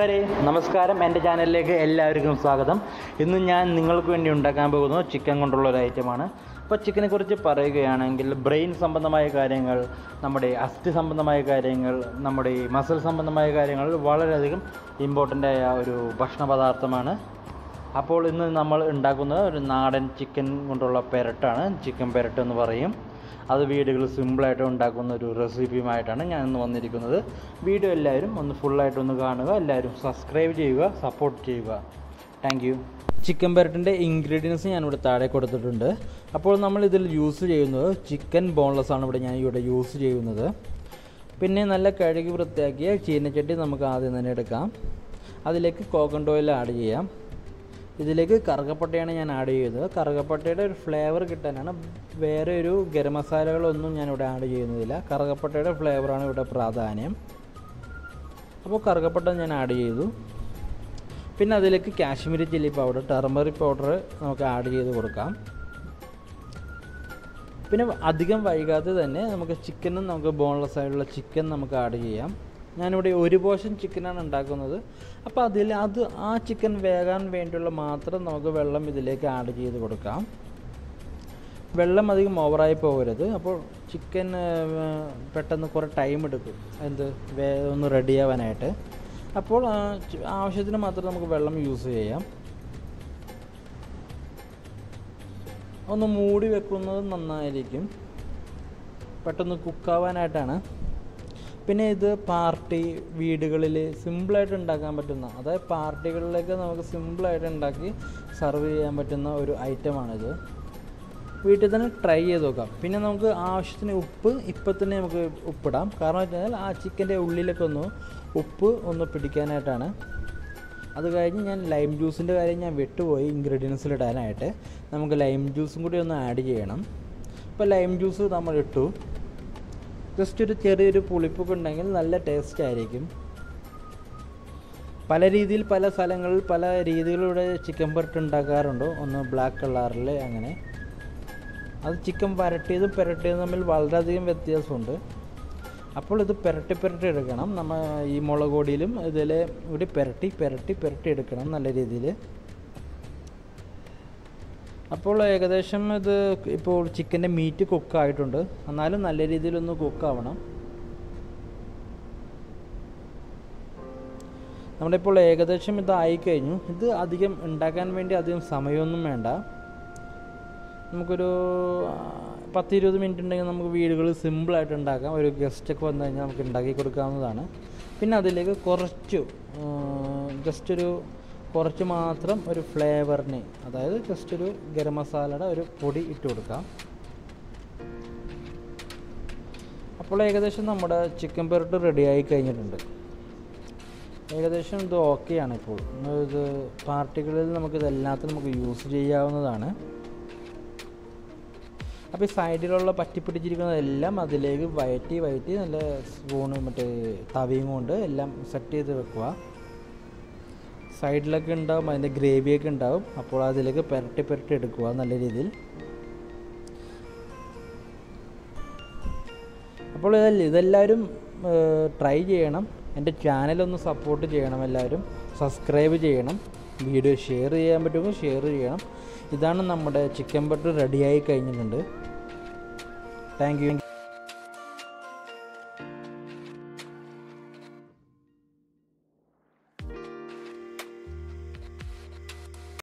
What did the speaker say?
കൂട്ടുകാരെ നമസ്കാരം എൻ്റെ ചാനലിലേക്ക് എല്ലാവർക്കും സ്വാഗതം ഇന്ന് ഞാൻ നിങ്ങൾക്ക് വേണ്ടി ഉണ്ടാക്കാൻ പോകുന്നത് ചിക്കൻ കൊണ്ടുള്ള ഒരു ഐറ്റമാണ് അപ്പോൾ ചിക്കനെ കുറിച്ച് പറയുകയാണെങ്കിൽ ബ്രെയിൻ സംബന്ധമായ കാര്യങ്ങൾ നമ്മുടെ അസ്ഥി സംബന്ധമായ കാര്യങ്ങൾ നമ്മുടെ ഈ മസിൽ സംബന്ധമായ കാര്യങ്ങൾ വളരെയധികം ഇമ്പോർട്ടൻ്റ് ആയ ഒരു ഭക്ഷണ പദാർത്ഥമാണ് അപ്പോൾ ഇന്ന് നമ്മൾ ഉണ്ടാക്കുന്നത് ഒരു നാടൻ ചിക്കൻ കൊണ്ടുള്ള പെരട്ടാണ് ചിക്കൻ പെരട്ട് എന്ന് പറയും അത് വീടുകളിൽ സിമ്പിളായിട്ട് ഉണ്ടാക്കുന്ന ഒരു റെസിപ്പിയുമായിട്ടാണ് ഞാൻ ഇന്ന് വന്നിരിക്കുന്നത് വീഡിയോ എല്ലാവരും ഒന്ന് ഫുള്ളായിട്ട് ഒന്ന് കാണുക എല്ലാവരും സബ്സ്ക്രൈബ് ചെയ്യുക സപ്പോർട്ട് ചെയ്യുക താങ്ക് യു ചിക്കൻ പെരട്ടിൻ്റെ ഇൻഗ്രീഡിയൻസ് ഞാനിവിടെ താഴെ കൊടുത്തിട്ടുണ്ട് അപ്പോൾ നമ്മൾ ഇതിൽ യൂസ് ചെയ്യുന്നത് ചിക്കൻ ബോൺലെസ് ആണ് ഇവിടെ ഞാൻ ഇവിടെ യൂസ് ചെയ്യുന്നത് പിന്നെ നല്ല കഴുകി വൃത്തിയാക്കിയ ചീനച്ചട്ടി നമുക്ക് ആദ്യം തന്നെ എടുക്കാം അതിലേക്ക് കോക്കനട്ട് ഓയിൽ ആഡ് ചെയ്യാം ഇതിലേക്ക് കറുകപ്പട്ടയാണ് ഞാൻ ആഡ് ചെയ്തത് കറുകപ്പട്ടയുടെ ഒരു ഫ്ലേവർ കിട്ടാനാണ് വേറെ ഒരു ഗരം മസാലകളൊന്നും ഞാൻ ഇവിടെ ആഡ് ചെയ്യുന്നതില്ല കറുകപ്പട്ടയുടെ ഫ്ലേവറാണ് ഇവിടെ പ്രാധാന്യം അപ്പോൾ കറുകപ്പട്ട ഞാൻ ആഡ് ചെയ്തു പിന്നെ അതിലേക്ക് Kashmiri chilli powder turmeric powder നമുക്ക് ആഡ് ചെയ്ത് കൊടുക്കാം പിന്നെ അധികം വൈകാതെ തന്നെ നമുക്ക് ചിക്കനും നമുക്ക് ബോൺലെസ് ആയിട്ടുള്ള ചിക്കൻ നമുക്ക് ആഡ് ചെയ്യാം ഞാനിവിടെ ഒരു പോർഷൻ ചിക്കനാണ് ഉണ്ടാക്കുന്നത് അപ്പോൾ അതിൽ അത് ആ ചിക്കൻ വേകാൻ വേണ്ടിയുള്ള മാത്രം നമുക്ക് വെള്ളം ഇതിലേക്ക് ആഡ് ചെയ്ത് കൊടുക്കാം വെള്ളം അധികം ഓവറായി പോകരുത് അപ്പോൾ ചിക്കൻ പെട്ടെന്ന് കുറേ ടൈം എടുക്കും എന്ത് വേ ഒന്ന് റെഡിയാവാനായിട്ട് അപ്പോൾ ആ, ചി- ആവശ്യത്തിന് മാത്രം നമുക്ക് വെള്ളം യൂസ് ചെയ്യാം ഒന്ന് മൂടി വെക്കുന്നത് നന്നായിരിക്കും പെട്ടെന്ന് കുക്കാവാനായിട്ടാണ് പിന്നെ ഇത് പാർട്ടി വീടുകളിൽ സിമ്പിളായിട്ട് ഉണ്ടാക്കാൻ പറ്റുന്ന അതായത് പാർട്ടികളിലേക്ക് നമുക്ക് സിമ്പിളായിട്ട് ഉണ്ടാക്കി സർവ് ചെയ്യാൻ പറ്റുന്ന ഒരു ഐറ്റമാണിത് വീട്ടിൽ തന്നെ ട്രൈ ചെയ്ത് നോക്കാം പിന്നെ നമുക്ക് ആവശ്യത്തിന് ഉപ്പ് ഇപ്പം തന്നെ നമുക്ക് ഉപ്പിടാം കാരണം വെച്ച് കഴിഞ്ഞാൽ ആ ചിക്കൻ്റെ ഉള്ളിലൊക്കെ ഒന്ന് ഉപ്പ് ഒന്ന് പിടിക്കാനായിട്ടാണ് അത് കഴിഞ്ഞ് ഞാൻ ലൈം ജ്യൂസിൻ്റെ കാര്യം ഞാൻ വിട്ടുപോയി ഇൻഗ്രീഡിയൻസിൽ ഇടാനായിട്ട് നമുക്ക് ലൈം ജ്യൂസും കൂടി ഒന്ന് ആഡ് ചെയ്യണം ഇപ്പോൾ ലൈം ജ്യൂസ് നമ്മൾ ഇട്ടു ജസ്റ്റ് ഒരു ചെറിയൊരു പുളിപ്പൊക്കെ ഉണ്ടെങ്കിൽ നല്ല ടേസ്റ്റ് ആയിരിക്കും പല രീതിയിൽ പല സ്ഥലങ്ങളിൽ പല രീതികളിലൂടെ ചിക്കൻ പുരട്ട് ഉണ്ടാക്കാറുണ്ട് ഒന്ന് ബ്ലാക്ക് കളറിൽ അങ്ങനെ അത് ചിക്കൻ വരട്ടിയതും പുരട്ടിയതും തമ്മിൽ വളരെയധികം വ്യത്യാസമുണ്ട് അപ്പോൾ ഇത് പുരട്ടി പുരട്ടി എടുക്കണം നമ്മൾ ഈ മുളക് പൊടിയിലും ഇതിൽ കൂടി പുരട്ടി പുരട്ടി പുരട്ടി എടുക്കണം നല്ല രീതിയിൽ അപ്പോൾ ഏകദേശം ഇത് ഇപ്പോൾ ചിക്കൻ്റെ മീറ്റ് കുക്കായിട്ടുണ്ട് എന്നാലും നല്ല രീതിയിലൊന്ന് കുക്കാവണം നമ്മുടെ ഇപ്പോൾ ഏകദേശം ഇത് ആയിക്കഴിഞ്ഞു ഇത് അധികം ഉണ്ടാക്കാൻ വേണ്ടി അധികം സമയമൊന്നും വേണ്ട നമുക്കൊരു ആ, പത്ത് ഇരുപത് മിനിറ്റ് ഉണ്ടെങ്കിൽ നമുക്ക് വീടുകളിൽ സിമ്പിളായിട്ട് ഉണ്ടാക്കാം ഒരു ഗസ്റ്റൊക്കെ വന്നു കഴിഞ്ഞാൽ നമുക്ക് ഉണ്ടാക്കി കൊടുക്കാവുന്നതാണ് പിന്നെ അതിലേക്ക് കുറച്ച് ജസ്റ്റ് ഒരു കുറച്ച് മാത്രം ഒരു ഫ്ലേവറിന് അതായത് ജസ്റ്റ് ഒരു ഗരം മസാലയുടെ ഒരു പൊടി ഇട്ട് കൊടുക്കാം അപ്പോൾ ഏകദേശം നമ്മുടെ ചിക്കൻ പെരട്ട് റെഡിയായി കഴിഞ്ഞിട്ടുണ്ട് ഏകദേശം ഇത് ഓക്കെയാണ് ഇപ്പോൾ ഇത് പാർട്ടികളിൽ നമുക്കിത് എല്ലാത്തിനും നമുക്ക് യൂസ് ചെയ്യാവുന്നതാണ് അപ്പോൾ ഈ സൈഡിലുള്ള പറ്റിപ്പിടിച്ചിരിക്കുന്നതെല്ലാം അതിലേക്ക് വയറ്റി വയറ്റി നല്ല സ്പൂണ് മറ്റേ തവിയും കൊണ്ട് എല്ലാം സെറ്റ് ചെയ്ത് വെക്കുക സൈഡിലൊക്കെ ഉണ്ടാവും അതിൻ്റെ ഗ്രേവിയൊക്കെ ഉണ്ടാവും അപ്പോൾ അതിലേക്ക് പുരട്ടി പുരട്ടി എടുക്കുക നല്ല രീതിയിൽ അപ്പോൾ ഇതല്ല ഇതെല്ലാവരും ട്രൈ ചെയ്യണം എൻ്റെ ചാനലൊന്ന് സപ്പോർട്ട് ചെയ്യണം എല്ലാവരും സബ്സ്ക്രൈബ് ചെയ്യണം വീഡിയോ ഷെയർ ചെയ്യാൻ പറ്റുമെങ്കിൽ ഷെയർ ചെയ്യണം ഇതാണ് നമ്മുടെ ചിക്കൻ ബട്ടർ റെഡിയായി കഴിഞ്ഞിട്ടുണ്ട് താങ്ക് യു